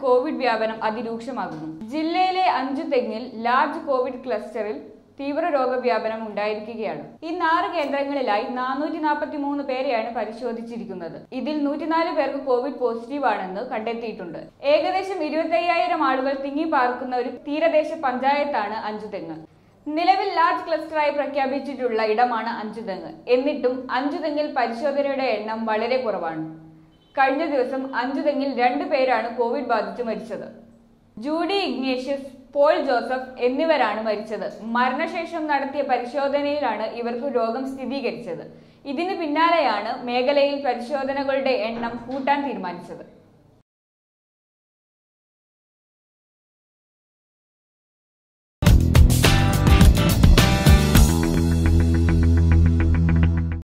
Covid വ്യാപനം അതിരൂക്ഷമാകുന്നു ജില്ലയിലെ അഞ്ചു തെങ്ങിൽ ലാർജ് കോവിഡ് ക്ലസ്റ്ററിൽ തീവ്ര രോഗവ്യാപനം ഉണ്ടായിരിക്കുകയാണ് ഇന്ന് ആറ് കേന്ദ്രങ്ങളിലായി നാനൂറ്റി നാൽപ്പത്തി മൂന്ന് പേരെയാണ് പരിശോധിച്ചിരിക്കുന്നത് ഇതിൽ നൂറ്റിനാല് പേർക്ക് കോവിഡ് പോസിറ്റീവ് ആണെന്ന് കണ്ടെത്തിയിട്ടുണ്ട് ഏകദേശം ഇരുപത്തയ്യായിരം ആളുകൾ തിങ്ങി പാർക്കുന്ന ഒരു തീരദേശ പഞ്ചായത്താണ് അഞ്ചുതെങ്ങ് നിലവിൽ ലാർജ് ക്ലസ്റ്ററായി പ്രഖ്യാപിച്ചിട്ടുള്ള ഇടമാണ് അഞ്ചുതെങ്ങ് എന്നിട്ടും അഞ്ചുതെങ്ങിൽ പരിശോധനയുടെ എണ്ണം വളരെ കുറവാണ് കഴിഞ്ഞ ദിവസം അഞ്ചുതെങ്ങിൽ രണ്ടു പേരാണ് കോവിഡ് ബാധിച്ച് മരിച്ചത് ജൂഡി ഇഗ്നേഷ്യസ് പോൾ ജോസഫ് എന്നിവരാണ് മരിച്ചത് മരണശേഷം നടത്തിയ പരിശോധനയിലാണ് ഇവർക്ക് രോഗം സ്ഥിരീകരിച്ചത് ഇതിന് പിന്നാലെയാണ് മേഖലയിൽ പരിശോധനകളുടെ എണ്ണം കൂട്ടാൻ തീരുമാനിച്ചത്